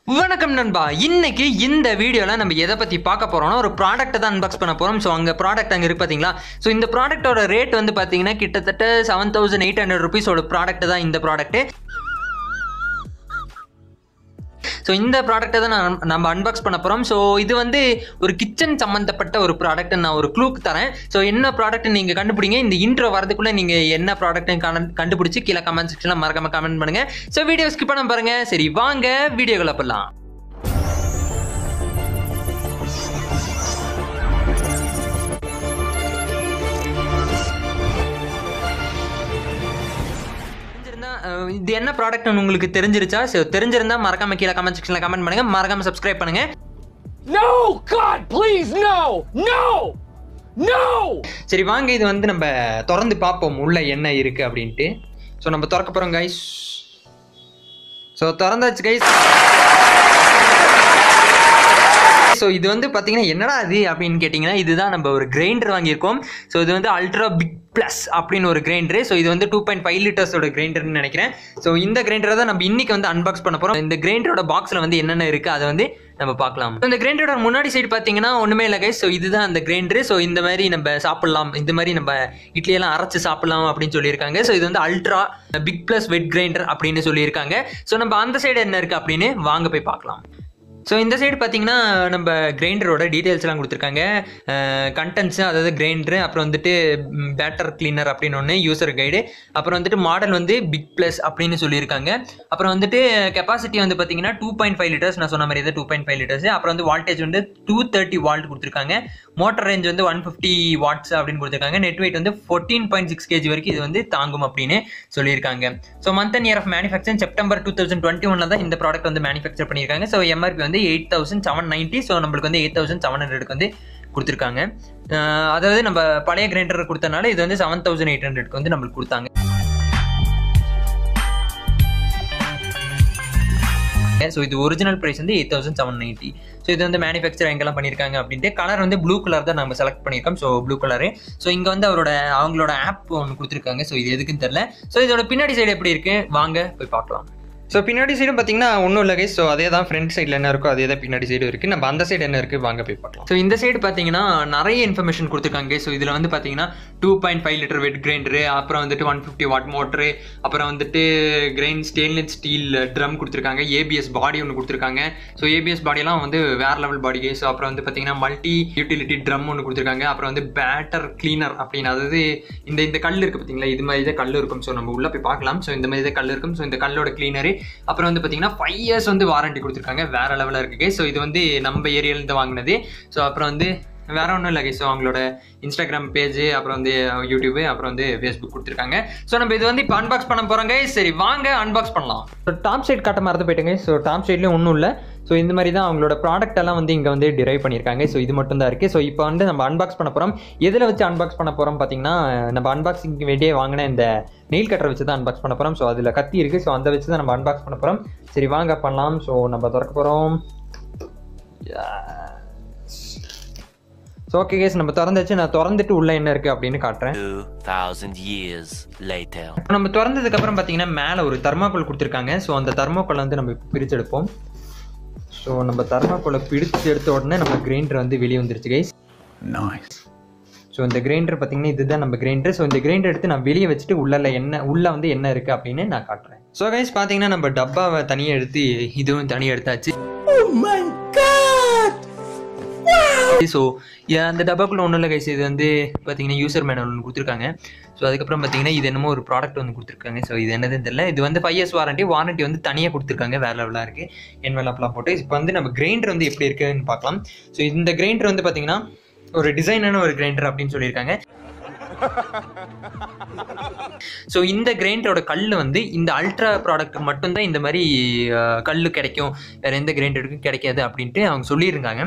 வணக்கம் நண்பா இன்னைக்கு இந்த வீடியோவில் நம்ம எதை பற்றி பார்க்க போகிறோம்னா ஒரு ப்ராடக்ட்டை தான் அன்பாக்ஸ் பண்ண போகிறோம் ஸோ அங்கே ப்ராடக்ட் அங்கே இருக்கு பார்த்தீங்களா ஸோ இந்த ப்ராடக்ட்டோட ரேட் வந்து பார்த்தீங்கன்னா கிட்டத்தட்ட செவன் தௌசண்ட் எயிட் ஹண்ட்ரட் ருபீஸோட ப்ராடக்ட் தான் இந்த ப்ராடக்ட்டு ஸோ இந்த ப்ராடக்ட்டை தான் நான் நம்ம அன்பாக்ஸ் பண்ண போகிறோம் ஸோ இது வந்து ஒரு கிச்சன் சம்மந்தப்பட்ட ஒரு ப்ராடக்ட் நான் ஒரு க்ளூக்கு தரேன் ஸோ என்ன ப்ராடக்ட் நீங்கள் கண்டுபிடிங்க இந்த இன்ட்ரோ வரதுக்குள்ளே நீங்கள் என்ன ப்ராடக்ட்னு கண்டுபிடிச்சி கீழே கமெண்ட் செக்ஷனில் மறக்காம கமெண்ட் பண்ணுங்கள் ஸோ வீடியோ ஸ்கிப் பண்ண பாருங்க சரி வாங்க வீடியோக்குள்ள போகலாம் தெரிஞ்சிருந்தா, அஹ், இது என்ன ப்ராடக்ட்னு உங்களுக்கு தெரிஞ்சிருச்சா ஸோ தெரிஞ்சிருந்தா மறக்காம கீழே கமெண்ட் செக்ஷனில் கமெண்ட் பண்ணுங்க மறக்காம சப்ஸ்கிரைப் பண்ணுங்க No! God, please, no! No! No! சரி வாங்க இது வந்து நம்ம திறந்து பார்ப்போம் உள்ள என்ன இருக்கு அப்படின்ட்டு ஸோ நம்ம திறக்க போறோம் கைஸ் ஸோ திறந்தாச்சு கைஸ் ஸோ இது வந்து பார்த்தீங்கன்னா என்னடா இது அப்படின்னு கேட்டிங்கன்னா இதுதான் நம்ம ஒரு கிரைண்டர் வாங்கியிருக்கோம் ஸோ இது வந்து அல்ட்ரா பிக் ப்ளஸ் அப்படின்னு ஒரு கிரைண்டரு ஸோ இது வந்து டூ பாயிண்ட் ஃபைவ் லிட்டர்ஸோட கிரைண்டர்னு நினைக்கிறேன் ஸோ இந்த கிரைண்டரை தான் நம்ம இன்னைக்கு வந்து அன்பாக்ஸ் பண்ண போகிறோம் இந்த கிரைண்டரோட பாக்ஸில் வந்து என்னென்ன இருக்குது அதை வந்து நம்ம பார்க்கலாம் So, இந்த கிரைண்டரோட முன்னாடி சைடு பார்த்தீங்கன்னா ஒன்றுமே இல்லை கைஸ் ஸோ இதுதான் அந்த கிரைண்டரு ஸோ இந்த மாதிரி நம்ம சாப்பிடலாம் இந்த மாதிரி நம்ம இட்லியெல்லாம் அரைச்சு சாப்பிடலாம் அப்படின்னு சொல்லியிருக்காங்க ஸோ இது வந்து ultra big plus wet grinder அப்படின்னு சொல்லியிருக்காங்க ஸோ நம்ம அந்த சைடு என்ன இருக்குது அப்படின்னு வாங்க போய் பார்க்கலாம் ஸோ இந்த சைடு பார்த்தீங்கன்னா நம்ம கிரைண்டரோட டீட்டெயில்ஸ்லாம் கொடுத்துருக்காங்க கண்டென்ட்ஸு அதாவது கிரைண்டரு அப்புறம் வந்துட்டு பேட்டர் கிளீனர் அப்படின்னு ஒன்று யூசர் கைடு அப்புறம் வந்துட்டு மாடல் வந்து பிக் ப்ளஸ் அப்படின்னு சொல்லியிருக்காங்க அப்புறம் வந்துட்டு கெப்பாசிட்டி வந்து பார்த்தீங்கன்னா டூ பாயிண்ட் ஃபைவ் லிட்டர்ஸ் நான் சொன்ன மாதிரி டூ பாயிண்ட் ஃபைவ் லிட்டர்ஸ் அப்புறம் வந்து வால்டேஜ் வந்து டூ தேர்ட்டி வால்ட் கொடுத்துருக்காங்க மோட்டர் ரேஞ்ச் வந்து ஒன் ஃபிஃப்டி வாட்ஸ் அப்படின்னு கொடுத்துருக்காங்க நெட் வெயிட் வந்து ஃபோர்டீன் பாயிண்ட் சிக்ஸ் கேஜி வரைக்கும் இது வந்து தாங்கும் அப்படின்னு சொல்லியிருக்காங்க so month and year of manufacture September two thousand twenty ஒன்ல தான் இந்த ப்ராடக்ட் வந்து மேனுஃபேக்சர் பண்ணியிருக்காங்க ஸோ எம்ஆர்பி வந்து eight thousand seven ninety so நம்மளுக்கு வந்து எயிட் தௌசண்ட் செவன் ஹண்ட்ரடுக்கு வந்து கொடுத்துருக்காங்க அஹ் அதாவது நம்ம பழைய கிரைண்டர் கொடுத்தனால இது வந்து செவன் தௌசண்ட் எயிட் ஹண்ட்ரட்க்கு வந்து நம்மளுக்கு கொடுத்தாங்க ஸோ இது ஒரிஜினல் ப்ரைஸ் வந்து eight thousand seven ninety so இது வந்து மேனுஃபேக்சர் எங்கெல்லாம் பண்ணியிருக்காங்க அப்படின்ட்டு கலர் வந்து ப்ளூ கலர் தான் நம்ம செலக்ட் பண்ணியிருக்கோம் ஸோ ப்ளூ கலரு ஸோ இங்கே வந்து அவரோட அவங்களோட ஆப் ஒன்று கொடுத்துருக்காங்க ஸோ இது எதுக்குன்னு தெரில ஸோ இதோட பின்னாடி சைடு எப்படி இருக்கு வாங்க போய் பார்க்கலாம் ஸோ பின்னாடி சைடும் பார்த்தீங்கன்னா ஒன்றும் இல்லை கைஸ் ஸோ அதே தான் ஃப்ரண்ட் சைடில் என்ன இருக்கோ அதே தான் பின்னாடி சைடு இருக்குது நம்ம அந்த சைடு என்ன இருக்குது வாங்க போய் பார்க்கலாம் ஸோ இந்த சைடு பார்த்தீங்கன்னா நிறைய இன்ஃபர்மேஷன் கொடுத்துருக்காங்க ஸோ இதில் வந்து பார்த்தீங்கன்னா two point five litre wet grinder அப்புறம் வந்துட்டு ஒன் ஃபிஃப்டி வாட் மோட்ரு அப்புறம் வந்துட்டு கிரைன் ஸ்டெயின்லெஸ் ஸ்டீல் ட்ரம் கொடுத்துருக்காங்க ஏபிஎஸ் பாடி ஒன்று கொடுத்துருக்காங்க ஸோ ஏபிஎஸ் பாடியெல்லாம் வந்து வேற லெவல் பாடி ஸோ அப்புறம் வந்து பார்த்தீங்கன்னா மல்டி யூட்டிலிட்டி ட்ரம் ஒன்று கொடுத்துருக்காங்க அப்புறம் வந்து பேட்டர் கிளீனர் அப்படின்னு அதாவது இந்த இந்த கல் இருக்குது பார்த்தீங்களா இது மாதிரி தான் கல் இருக்கும் ஸோ நம்ம உள்ளே போய் பார்க்கலாம் ஸோ இந்த மாதிரி தான் கல் இருக்கும் ஸோ இந்த கல்லோட கிளீனரு அப்புறம் வந்து பார்த்தீங்கன்னா ஃபைவ் இயர்ஸ் வந்து வாரண்டி கொடுத்துருக்காங்க வேற லெவலில் இருக்கு ஸோ இது வந்து நம்ம ஏரியாலேருந்து வாங்கினது ஸோ அப்புறம் வந்து வேற ஒன்றும் இல்லை ஸோ அவங்களோட இன்ஸ்டாகிராம் பேஜ் அப்புறம் வந்து யூடியூப் அப்புறம் வந்து ஃபேஸ்புக் கொடுத்துருக்காங்க ஸோ நம்ம இது வந்து இப்போ அன்பாக்ஸ் பண்ண போகிறோங்க சரி வாங்க அன்பாக்ஸ் பண்ணலாம் ஸோ டாப் சைட் காட்ட மறந்து போயிட்டுங்க ஸோ டாப் சைட்லேயும் ஒன்றும் இல்லை ஸோ இந்த மாதிரி தான் அவங்களோட ப்ராடக்ட் எல்லாம் வந்து இங்கே வந்து டிரைவ் பண்ணியிருக்காங்க ஸோ இது மட்டும் தான் இருக்குது ஸோ இப்போ வந்து நம்ம அன்பாக்ஸ் பண்ண போகிறோம் எதில் வச்சு அன்பாக்ஸ் பண்ண போகிறோம் பார்த்தீங்கன்னா நம்ம அன்பாக்சிங் வெளியே வாங்கின இந்த நெயில் கட்டரை வச்சு தான் அன்பாக்ஸ் பண்ண போகிறோம் ஸோ அதில் கத்தி இருக்குது ஸோ அந்த வச்சு தான் நம்ம அன்பாக்ஸ் பண்ண போகிறோம் சரி வாங்க பண்ணலாம் ஸோ நம்ம திறக்க போகிறோம் ஸோ ஓகே கேஸ் நம்ம திறந்துச்சு நான் திறந்துட்டு உள்ள என்ன இருக்குது அப்படின்னு காட்டுறேன் 2000 years later. நம்ம திறந்ததுக்கு அப்புறம் பார்த்தீங்கன்னா மேலே ஒரு தர்மாக்கோல் கொடுத்துருக்காங்க ஸோ அந்த தர்மாக்கோலை வந்து நம்ம இப்போ பிரித்து எடுப்போம் ஸோ நம்ம தர்மாக்கோலை பிடிச்சு எடுத்த உடனே நம்ம கிரைண்டர் வந்து வெளியே வந்துருச்சு கைஸ் Nice. ஸோ இந்த கிரைண்டர் பார்த்தீங்கன்னா இதுதான் நம்ம கிரைண்டர் ஸோ இந்த கிரைண்டர் எடுத்து நான் வெளியே வச்சுட்டு உள்ள என்ன உள்ள வந்து என்ன இருக்குது அப்படின்னு நான் காட்டுறேன் ஸோ கைஸ் பார்த்தீங்கன்னா நம்ம டப்பாவை தனியாக எடுத்து இதுவும் தனியாக எடுத்தாச்சு ஸோ அந்த டப்பாக்குள்ள ஒன்றும் இல்லை கைஸ் இது வந்து பார்த்தீங்கன்னா யூசர் மேனுவல் ஒன்று கொடுத்துருக்காங்க ஸோ அதுக்கப்புறம் பார்த்தீங்கன்னா இது என்னமோ ஒரு ப்ராடக்ட் வந்து கொடுத்துருக்காங்க ஸோ இது என்னதுன்னு தெரியல இது வந்து ஃபைவ் இயர்ஸ் வாரண்டி வாரண்டி வந்து தனியாக கொடுத்துருக்காங்க வேற லெவலாக இருக்குது என்வெலப்லாம் போட்டு இப்போ வந்து நம்ம கிரைண்டர் வந்து எப்படி இருக்குன்னு பார்க்கலாம் ஸோ இந்த கிரைண்டர் வந்து பார்த்தீங்கன்னா ஒரு டிசைனான ஒரு கிரைண்டர் அப்படின்னு சொல்லியிருக்காங்க ஸோ இந்த கிரைண்டரோட கல் வந்து இந்த அல்ட்ரா ப்ராடக்ட்டுக்கு மட்டும்தான் இந்த மாதிரி அஹ், கல் கிடைக்கும் வேற எந்த கிரைண்டருக்கும் கிடைக்காது அப்படின்ட்டு அவங்க சொல்லியிருக்காங்க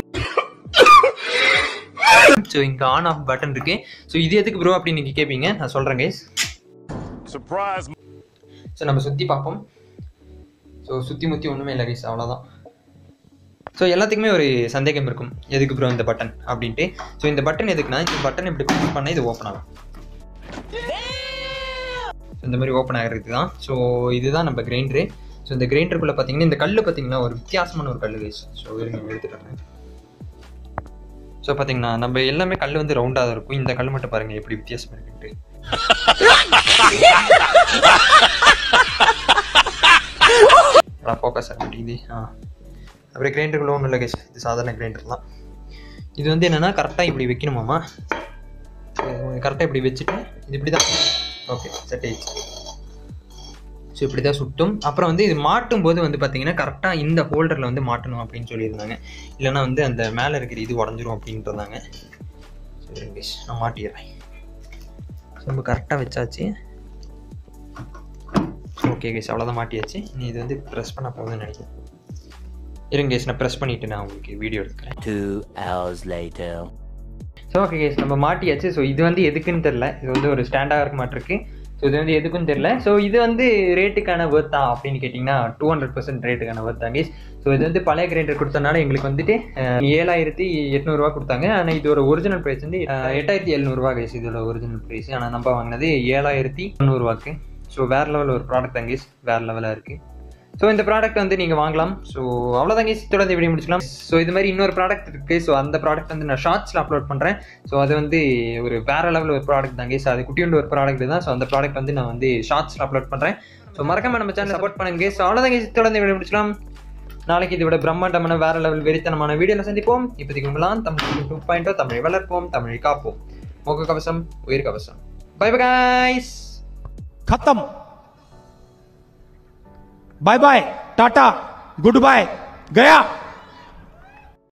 ஸோ இங்கே ஆன் ஆஃப் பட்டன் இருக்கு ஸோ இது எதுக்கு ப்ரோ அப்படின்னு நீங்கள் கேட்பீங்க நான் சொல்கிறேன் கைஸ் Surprise. ஸோ நம்ம சுற்றி பார்ப்போம் ஸோ சுற்றி முற்றி ஒன்றுமே இல்லை கைஸ் அவ்வளோதான் ஸோ எல்லாத்துக்குமே ஒரு சந்தேகம் இருக்கும் எதுக்கு ப்ரோ இந்த பட்டன் அப்படின்ட்டு ஸோ இந்த பட்டன் எதுக்குன்னா இந்த பட்டன் இப்படி ப்ரெஸ் பண்ணால் இது ஓப்பன் ஆகும் இந்த மாதிரி ஓப்பன் ஆகிறதுக்கு தான் ஸோ இதுதான் நம்ம கிரைண்டரு ஸோ இந்த கிரைண்டருக்குள்ளே பார்த்தீங்கன்னா இந்த கல் பார்த்தீங்கன்னா ஒரு வித்தியாசமான ஒரு கல் கைஸ் ஸோ இருங்க எடுத்துட்டு வரேன் ஸோ பார்த்தீங்கன்னா நம்ம எல்லாமே கல் வந்து ரவுண்டாக தான் இருக்கும் இந்த கல் மட்டும் பாருங்க எப்படி வித்தியாசமா இருக்குன்ட்டு ஃபோக்கஸ் ஆக மாட்டேங்குது ஆ அப்புறம் கிரைண்டருக்குள்ள ஒன்றும் இல்லை கைஸ் இது சாதாரண கிரைண்டர் தான் இது வந்து என்னென்னா கரெக்டாக இப்படி வைக்கணுமாமா கரெக்டாக இப்படி வச்சுட்டு இது இப்படி தான் ஓகே செட் ஆயிடுச்சு ஸோ இப்படி தான் சுட்டும் அப்புறம் வந்து இது மாட்டும் போது வந்து பார்த்தீங்கன்னா கரெக்டாக இந்த ஹோல்டரில் வந்து மாட்டணும் அப்படின்னு சொல்லியிருந்தாங்க இல்லைன்னா வந்து அந்த மேலே இருக்கிற இது உடஞ்சிரும் அப்படின்ட்டு இருந்தாங்க சரி guys, நான் மாட்டிடுறேன் ஸோ நம்ம கரெக்டாக வச்சாச்சு ஓகே கேஸ் அவ்வளோதான் மாட்டியாச்சு நீ இது வந்து ப்ரெஸ் பண்ண போகுதுன்னு நினைக்கிறேன் இருங்க கேஸ் நான் ப்ரெஸ் பண்ணிவிட்டு நான் உங்களுக்கு வீடியோ எடுக்கிறேன் Two hours later. So okay case நம்ம மாட்டியாச்சு ஸோ இது வந்து எதுக்குன்னு தெரில இது வந்து ஒரு ஸ்டாண்டாக இருக்க மாட்டிருக்கு ஸோ இது வந்து எதுக்குன்னு தெரில ஸோ இது வந்து ரேட்டுக்கான ஒர்த்தா அப்படின்னு கேட்டிங்கன்னா டூ ஹண்ட்ரட் பர்சன்ட் ரேட்டுக்கான ஒர்த்தா கேஸ் ஸோ இது வந்து பழைய கிரைண்டர் கொடுத்தனால எங்களுக்கு வந்துட்டு அஹ், ஏழாயிரத்தி எட்நூறுரூவா கொடுத்தாங்க ஆனால் இதோட ஒரிஜினல் ப்ரைஸ் வந்து அஹ், எட்டாயிரத்தி எழுநூறுவா கேஸ் இதோட ஒரிஜினல் ப்ரைஸ் ஆனால் நம்ம வாங்கினது ஏழாயிரத்தி முந்நூறுவாக்கு ஸோ வேறு லெவல் ஒரு ப்ராடக்ட் தான் கேஸ் வேறு லெவலாக இருக்குது ஸோ இந்த ப்ராடக்ட் வந்து நீங்கள் வாங்கலாம் ஸோ அவ்வளோதாங்க தொடர்ந்து வீடியோ முடிச்சுக்கலாம் ஸோ இது மாதிரி இன்னொரு ப்ராடக்ட் இருக்குது ஸோ அந்த ப்ராடக்ட் வந்து நான் ஷார்ட்ஸில் அப்லோட் பண்ணுறேன் ஸோ அது வந்து ஒரு வேறு லெவல் ஒரு ப்ராடக்ட் தாங்க ஸோ அது குட்டியோண்டு ஒரு ப்ராடக்ட் தான் ஸோ அந்த ப்ராடக்ட் வந்து நான் வந்து ஷார்ட்ஸில் அப்லோட் பண்ணுறேன் ஸோ மறக்காம நம்ம சேனல் சப்போர்ட் பண்ணுங்க ஸோ அவ்வளோதாங்க தொடர்ந்து வீடியோ முடிச்சுக்கலாம் நாளைக்கு இதை விட பிரம்மாண்டமான வேற லெவல் வெறித்தனமான வீடியோவில் சந்திப்போம் இப்போதைக்கு உங்களாம் தமிழ் டூ பாயிண்டோ தமிழை வளர்ப்போம் தமிழை காப்போம் முக கவசம் உயிர் கவசம் பை பை guys खत्म bye bye tata goodbye गया